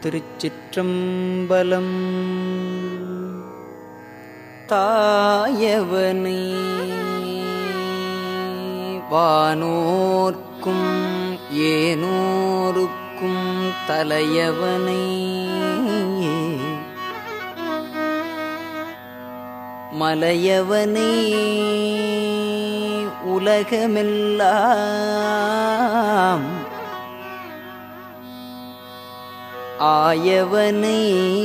திருச்சிற்றம்பலம் தாயவனை வானோர்க்கும் ஏனோருக்கும் தலையவனை மலையவனை உலகமெல்லாம் ஆயவனை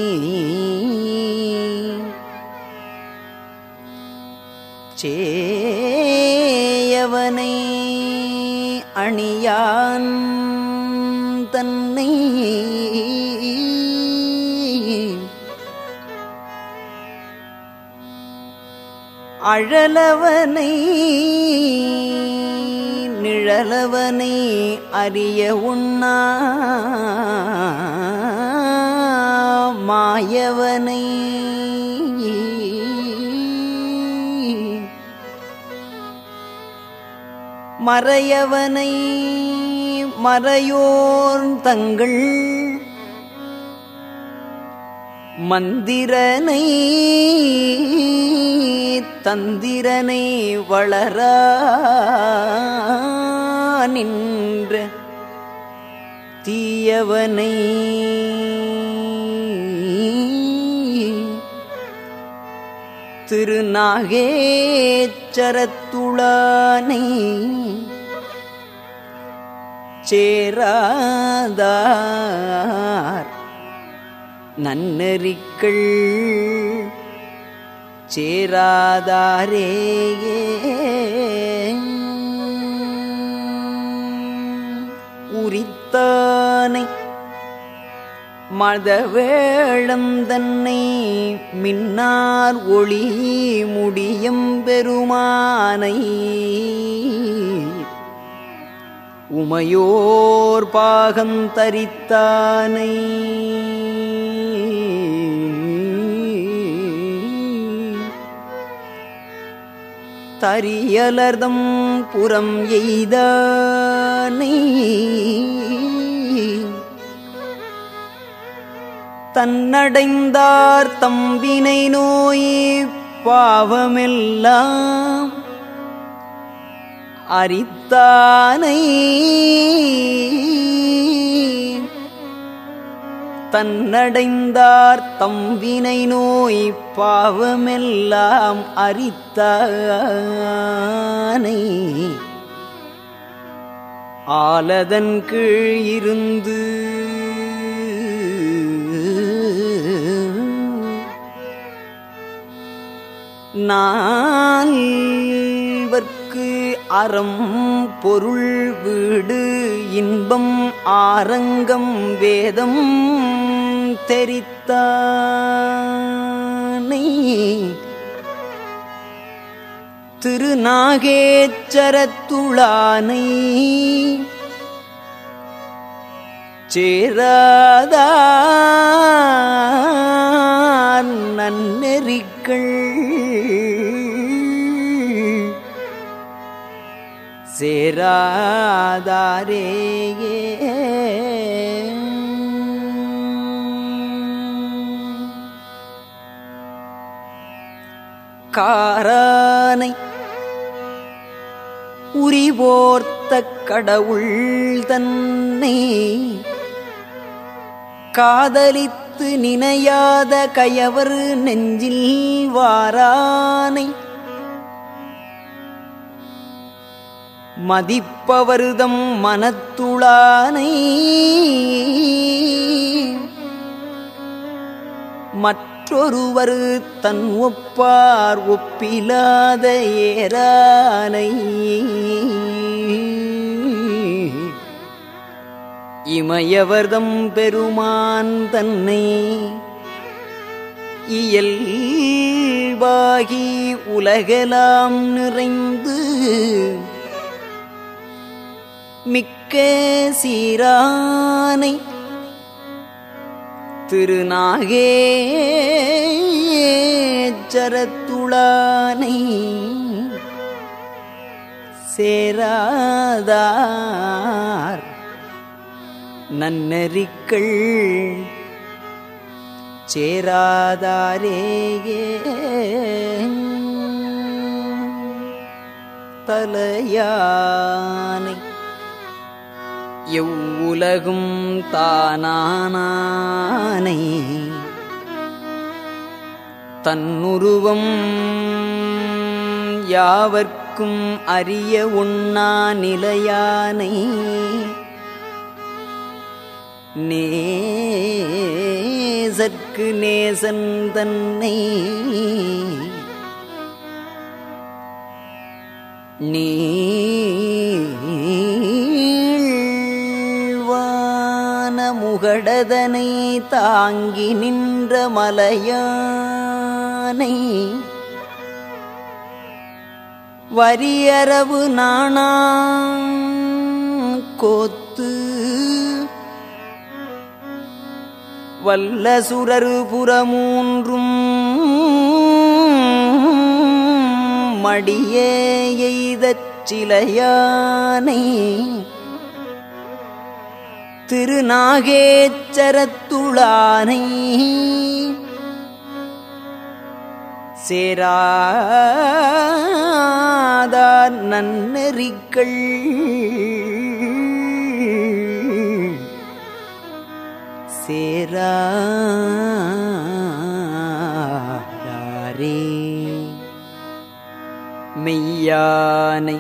சேயவனை அணியான் தன்னை அழலவனை நிழலவனை அறிய உண்ணா மாயவனை மறையவனை மறையோர் தங்கள் மந்திரனை தந்திரனை வளர நின்ற தீயவனை திருநாகேச்சரத்துளானை சேராதார் நன்னெறிக்கள் சேராதாரேயே உரித்தானை மதவேளம் தன்னை மின்னார் ஒளி முடியும் பெருமானை உமையோர் பாகம் தரித்தானை தரியலர்தம் புறம் எய்தானை தன்னடைந்தார் தம்பினை நோய் பாவமெல்லாம் அரித்தானை தன்னடைந்தார் தம்பினை நோய் பாவமெல்லாம் அரித்தானை ஆலதன் கீழ் இருந்து நால்வர்க்கு அறம் பொருள் வீடு இன்பம் ஆரங்கம் வேதம் தெரித்தானை திருநாகேச்சரத்துளானை சேராதான் நன்னெறிக்கள் சேராதாரேயே காரானை உரிவோர்த்த கடவுள் தன்னை காதலித்து நினையாத கயவர் நெஞ்சில் வாரானை மதிப்பவர்தம் மனத்துளானை மற்றொருவர் தன் ஒப்பார் ஒப்பிலாத ஏரானை இமயவர்தம் பெருமான் தன்னை இயல்பாகி உலகெலாம் நிறைந்து மிக்க சீரானை திருநாகேச்சரத்துளானை சேராதார் நன்னெறிக்கள் சேராதாரேயே தலையானை எவ்வுலகும் தானானை தன்னுருவம் யாவர்க்கும் அறிய உண்ணா நிலையானை நேசற்கு நேசன் தன்னை நீழ்வான முகடதனை தாங்கி நின்ற மலையானை வரியரவு நாணா கோத்து வல்ல சுரரு புறமூன்றும் மடியே எய்தச் சிலையானை திருநாகேச்சரத்துளானை சேராதார் நன்னெறிக்கள் சேராரே மெய்யானை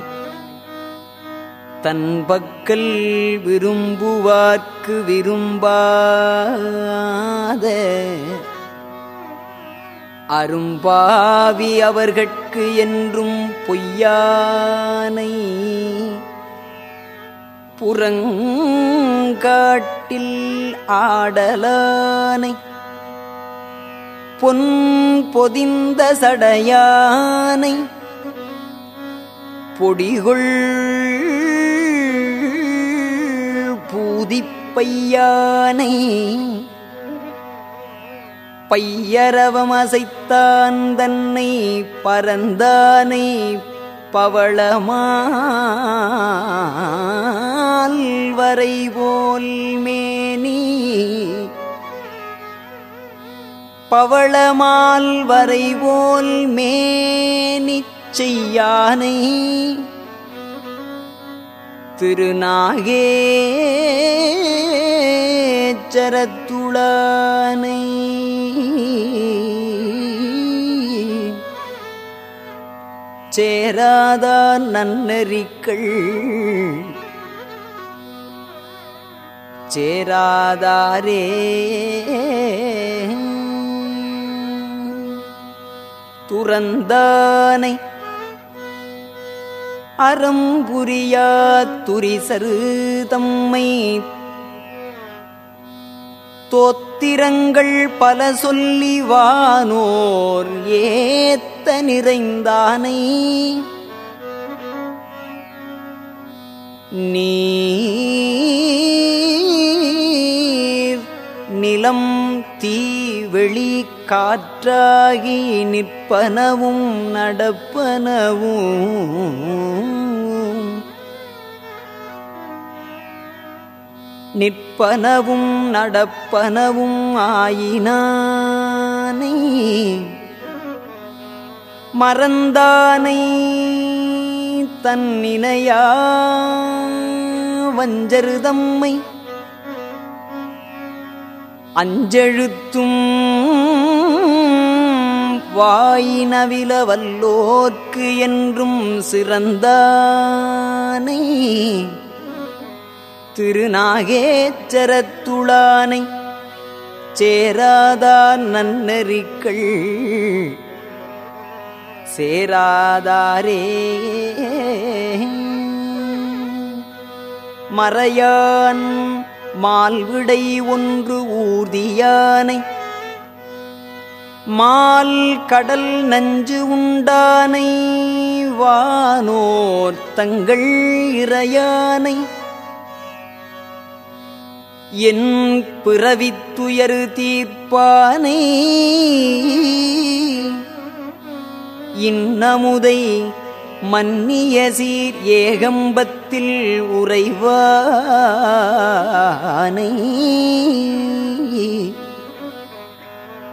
தன் பக்கல் விரும்புவார்க்கு விரும்பாத அரும்பாவி அவர்கட்கு என்றும் பொய்யானை புறங்காட்டில் ஆடலானை பொன் பொதிந்த சடையானை பொடிகொள் பூதிப்பையானை பையரவம் அசைத்தான் தன்னை பரந்தானை பவளமால் வரை போல் மேனி பவளமால் வரை போல் மேனி செய்யானை திருநாகேச்சரத்துளானை சேராதார் நன்னெறிக்கள் சேராதாரே துறந்தானை அறம்புரியா துரிசரு தம்மை தோத்திரங்கள் பல சொல்லி வானோர் ஏத்த நிறைந்தானை நீர் நிலம் தீ வெளி காற்றாகி நிற்பனவும் நடப்பனவும் நிற்பனவும் நடப்பனவும் ஆயினானை மறந்தானை தன்னினையா வஞ்சருதம்மை அஞ்செழுத்தும் வாயினவில வல்லோர்க்கு என்றும் சிறந்தானை திருநாகேச்சரத்துளானை சேராதார் நன்னெறிக்கள் சேராதாரே மறையான் மால்விடை ஒன்று ஊர்தியானை மால் கடல் நஞ்சு உண்டானை வானோர் தங்கள் இறையானை என் பிறவித்துயரு தீர்ப்பானை இன்னமுதை மன்னிய சீர் ஏகம்பத்தில் உறைவானை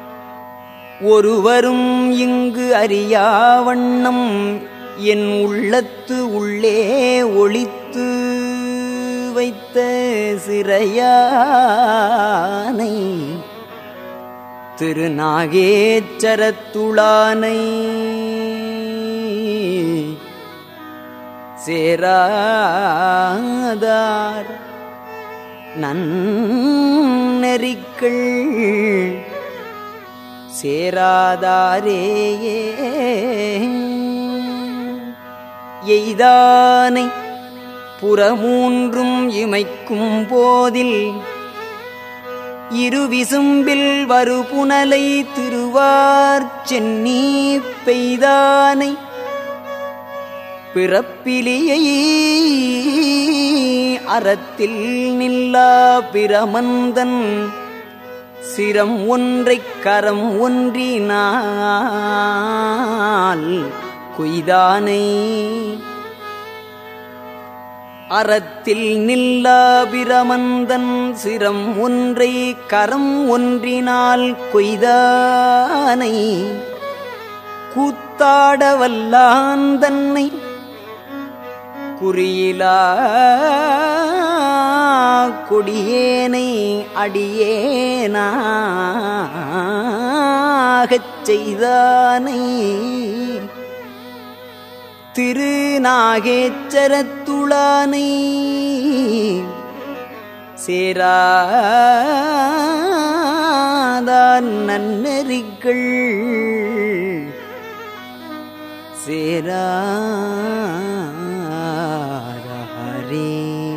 ஒருவரும் இங்கு அறியா வண்ணம் என் உள்ளத்து உள்ளே ஒளித்து வைத்த சிறையானை திருநாகேச்சரத்துளானை சேராதார் நன்னெறிக்கள் சேராதாரேயே எய்தானை புறமூன்றும் இமைக்கும் போதில் இருவிசும்பில் வருபுனலை திருவார் சென்னி பெய்தானை பிறப்பிலியை அறத்தில் நில்லா பிரமந்தன் சிரம் ஒன்றைக் கரம் ஒன்றினால் குய்தானை அறத்தில் நில்லா பிரமந்தன் சிரம் ஒன்றை கரம் ஒன்றினால் கொய்தானை கூத்தாட வல்லான் தன்னை குறியிலா கொடியேனை அடியேனாகச் செய்தானை திருநாகேச்சரத்துளானை சேராதான் நன்னெறிகள் சேராரே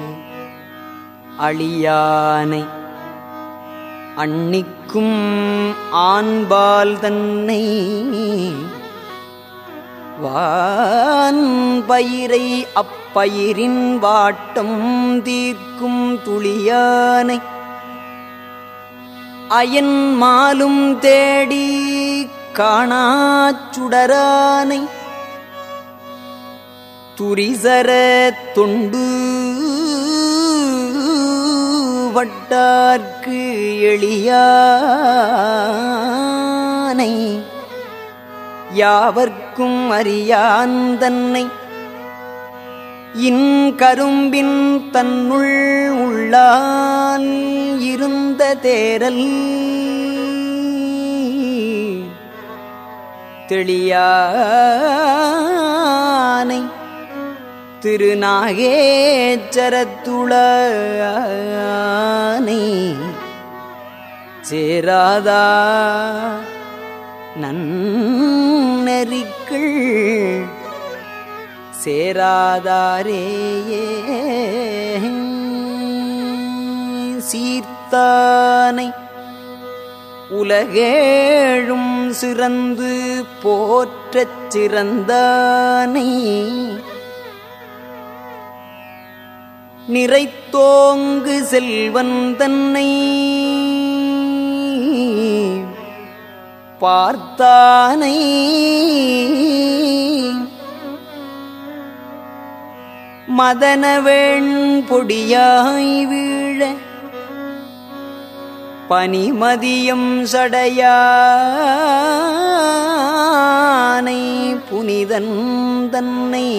அழியானை அன்னிக்கும் ஆண்பால் தன்னை வான் பயிரை அப்பயிரின் வாட்டம் தீர்க்கும் துளியானை அயன் மாலும் தேடி காணாச்சுடரானை துரிசர தொண்டு வட்டார்க்கு எளியானை யாவர்க்கும் அறியான் தன்னை இன்கரும்பின் தன்னுள் உள்ளால் இருந்த தேரல் தெளியானை திருநாகேச்சரத்துளானை சேராதா நன்னெறிக்கள் சேராதாரேயே சீர்த்தானை உலகேழும் சிறந்து போற்றச் சிறந்தானை நிறைத்தோங்கு செல்வன் தன்னை பார்த்தானை மதனவேண் பொடியாய் வீழ பனிமதியம் சடையானை புனிதன் தன்னை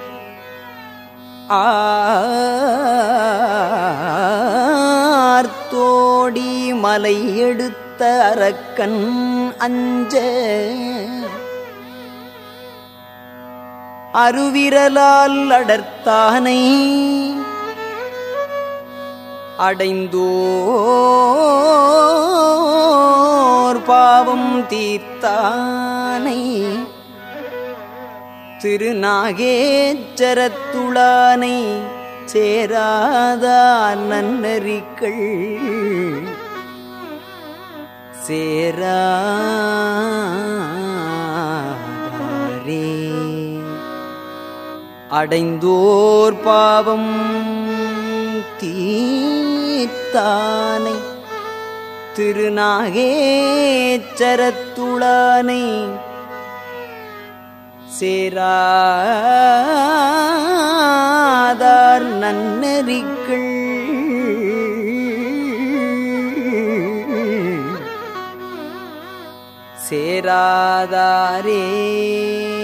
ஆர்த்தோடி மலை எடுத்த அரக்கன் அஞ்ச அருவிரலால் அடர்த்தானை அடைந்தோர் பாவம் தீர்த்தானை திருநாகேச்சரத்துளானை சேராதா நன்னறிக்கள் சேராரே அடைந்தோர் பாவம் தீர்த்தானை திருநாகேச்சரத்துளானை சேராதார் நன்னறிக்கள் சேராதாரே